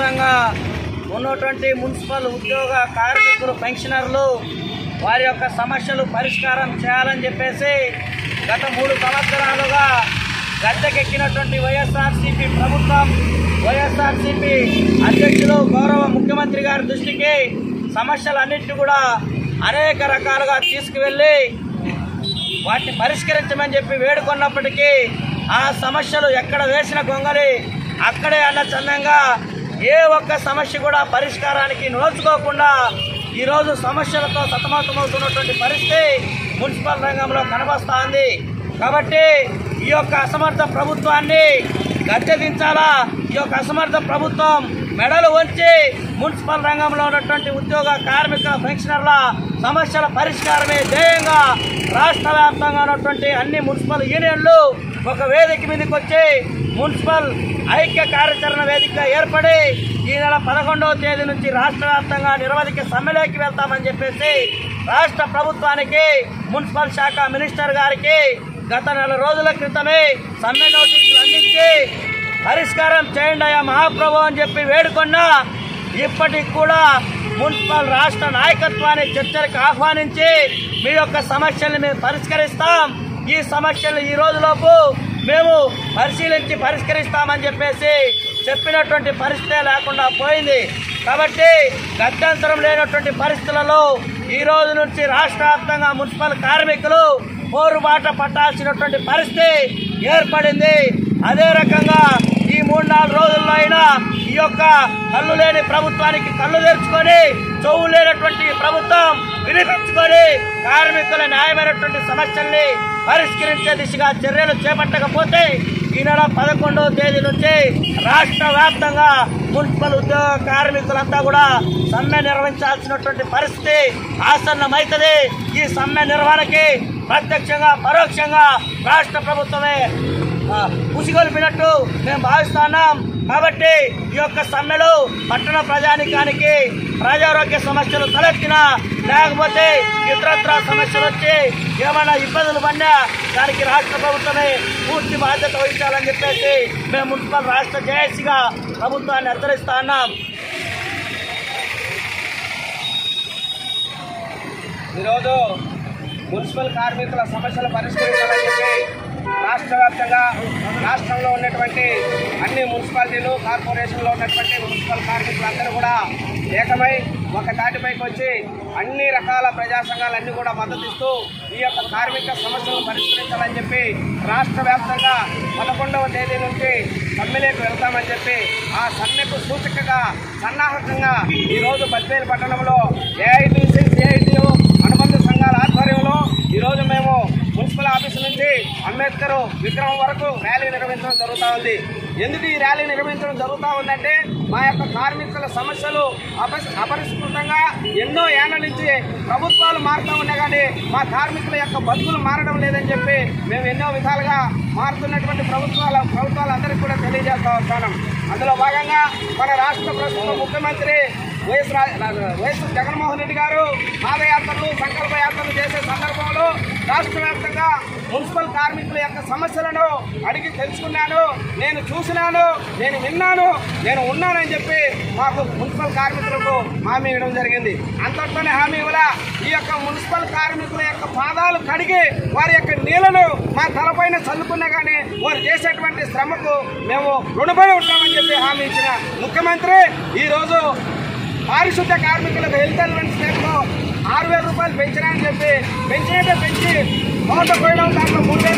వ్యాప్తంగా ఉన్నటువంటి మున్సిపల్ ఉద్యోగ కార్మికులు పెన్షనర్లు వారి యొక్క సమస్యలు పరిష్కారం చేయాలని చెప్పేసి గత మూడు సంవత్సరాలుగా గద్దెకెక్కినటువంటి వైఎస్ఆర్సీపీ ప్రభుత్వం వైఎస్ఆర్సీపీ అధ్యక్షులు గౌరవ ముఖ్యమంత్రి గారి దృష్టికి సమస్యలన్నింటినీ కూడా అనేక రకాలుగా తీసుకువెళ్ళి వాటిని పరిష్కరించమని చెప్పి వేడుకున్నప్పటికీ ఆ సమస్యలు ఎక్కడ వేసిన గొంగలి అక్కడే అన్నచందంగా ఏ ఒక్క సమస్య కూడా పరిష్కారానికి నోచుకోకుండా ఈరోజు సమస్యలతో సతమతమవుతున్నటువంటి పరిస్థితి మున్సిపల్ రంగంలో కనబస్తోంది కాబట్టి ఈ యొక్క అసమర్థ ప్రభుత్వాన్ని గద్దె దించాలా ఈ యొక్క అసమర్థ ప్రభుత్వం మెడలు వంచి మున్సిపల్ రంగంలో ఉన్నటువంటి ఉద్యోగ కార్మిక పెన్షనర్ల సమస్యల పరిష్కారమే ధ్యేయంగా రాష్ట్ర వ్యాప్తంగా ఉన్నటువంటి అన్ని మున్సిపల్ యూనియన్లు ఒక వేదిక మీదకి వచ్చి మున్సిపల్ ఐక్య కార్యాచరణ వేదిక ఏర్పడి ఈ నెల పదకొండవ తేదీ నుంచి రాష్ట్ర వ్యాప్తంగా నిరవధిక సమ్మెలోకి వెళ్తామని చెప్పేసి రాష్ట్ర ప్రభుత్వానికి మున్సిపల్ శాఖ మినిస్టర్ గారికి గత నెల రోజుల క్రితమే సమ్మె నోటీసులు అందించి పరిష్కారం చేయండి అయ్యా మహాప్రభు అని చెప్పి వేడుకున్నా ఇప్పటికి కూడా మున్సిపల్ రాష్ట్ర నాయకత్వాన్ని చర్చలకు ఆహ్వానించి మీ యొక్క సమస్యల్ని మేము పరిష్కరిస్తాం ఈ సమస్యలు ఈ రోజులోపు మేము పరిశీలించి పరిష్కరిస్తామని చెప్పేసి చెప్పినటువంటి పరిస్థితే లేకుండా పోయింది కాబట్టి గత్యంతరం లేనటువంటి పరిస్థితులలో ఈ రోజు నుంచి రాష్ట్ర వ్యాప్తంగా మున్సిపల్ కార్మికులు పోరుబాట పట్టాల్సినటువంటి పరిస్థితి ఏర్పడింది అదే రకంగా ఈ మూడు నాలుగు రోజుల్లో అయినా ఈ యొక్క కళ్ళు లేని ప్రభుత్వానికి కళ్ళు తెరుచుకొని చెవు లేనటువంటి ప్రభుత్వం వినిపించుకొని కార్మికుల న్యాయమైనటువంటి సమస్యల్ని పరిష్కరించే దిశగా చర్యలు చేపట్టకపోతే ఈ నెల పదకొండవ తేదీ నుంచి రాష్ట్ర వ్యాప్తంగా మున్సిపల్ ఉద్యోగ కార్మికులంతా కూడా సమ్మె నిర్వహించాల్సినటువంటి పరిస్థితి ఆసన్నమైతుంది ఈ సమ్మె నిర్వహణకి ప్రత్యక్షంగా పరోక్షంగా రాష్ట్ర ప్రభుత్వమే ఆ, ఉసిగొల్పినట్టు మేము భావిస్తున్నాం కాబట్టి ఈ యొక్క సమ్మెలు పట్టణ ప్రజానికానికి ప్రజారోగ్య సమస్యలు తలెత్తినా లేకపోతే ఇతరత్ర సమస్యలు వచ్చి ఏమైనా ఇబ్బందులు పడినా దానికి రాష్ట్ర ప్రభుత్వమే పూర్తి బాధ్యత వహించాలని చెప్పేసి మేము మున్సిపల్ రాష్ట్ర జేఏసీగా ప్రభుత్వాన్ని హెచ్చరిస్తా ఉన్నాం ఈరోజు మున్సిపల్ కార్మికుల సమస్యలు పరిష్కరించాలని చెప్పి రాష్ట్ర వ్యాప్తంగా రాష్ట్రంలో ఉన్నటువంటి అన్ని మున్సిపాలిటీలు కార్పొరేషన్లో ఉన్నటువంటి మున్సిపల్ కార్మికులందరూ కూడా ఏకమై ఒక తాటిపైకి వచ్చి అన్ని రకాల ప్రజా సంఘాలన్నీ కూడా మద్దతిస్తూ ఈ యొక్క కార్మిక సమస్యలను పరిష్కరించాలని చెప్పి రాష్ట్ర వ్యాప్తంగా పదకొండవ తేదీ నుంచి సమ్మెలోకి వెళ్తామని చెప్పి ఆ సమ్మెకు సూచికగా సన్నాహకంగా ఈరోజు బద్వేలు పట్టణంలో ఏఐటీసీ సిఐటియు అనుబంధ సంఘాల ఆధ్వర్యంలో ఈరోజు మేము మున్సిపల్ ఆఫీసు నుంచి అంబేద్కర్ విగ్రహం వరకు ర్యాలీ నిర్వహించడం జరుగుతూ ఉంది ఎందుకు ఈ ర్యాలీ నిర్వహించడం జరుగుతూ ఉందంటే మా యొక్క కార్మికుల సమస్యలు అపరి అపరిష్కృతంగా ఎన్నో ఏళ్ల నుంచి ప్రభుత్వాలు మారుతూ ఉన్నాయి కానీ మా కార్మికుల యొక్క బతుకులు మారడం లేదని చెప్పి మేము ఎన్నో విధాలుగా మారుతున్నటువంటి ప్రభుత్వాల ప్రభుత్వాలందరికీ కూడా తెలియజేస్తూ ఉంటాను అందులో భాగంగా మన రాష్ట్ర ప్రస్తుత ముఖ్యమంత్రి వైఎస్ రా- రా- వైఎస్ జగన్మోహన్ రెడ్డి గారు పాదయాత్రలు సంకల్ప యాత్రలు చేసే సందర్భంలో రాష్ట్ర వ్యాప్తంగా మున్సిపల్ కార్మికుల యొక్క సమస్యలను అడిగి తెలుసుకున్నాను నేను చూసినాను నేను విన్నాను నేను ఉన్నానని చెప్పి మాకు మున్సిపల్ కార్మికులకు హామీ ఇవ్వడం జరిగింది అంతట్లోనే హామీ ఇవ్వల ఈ యొక్క మున్సిపల్ కార్మికుల యొక్క పాదాలు కడిగి వారి యొక్క నీళ్లను మా తలపైన చల్లుకున్నా కానీ వారు చేసేటువంటి శ్రమకు మేము రుణపడి ఉంటామని చెప్పి హామీ ఇచ్చిన ముఖ్యమంత్రి ఈరోజు పారిశుద్ధ కార్మికులకు హెల్త్ అలవెన్స్ పేరుతో ఆరు వేల రూపాయలు పెంచినా అని చెప్పి పెంచినట్టే పెంచి నోట పోయడం దాంట్లో మూడు వేల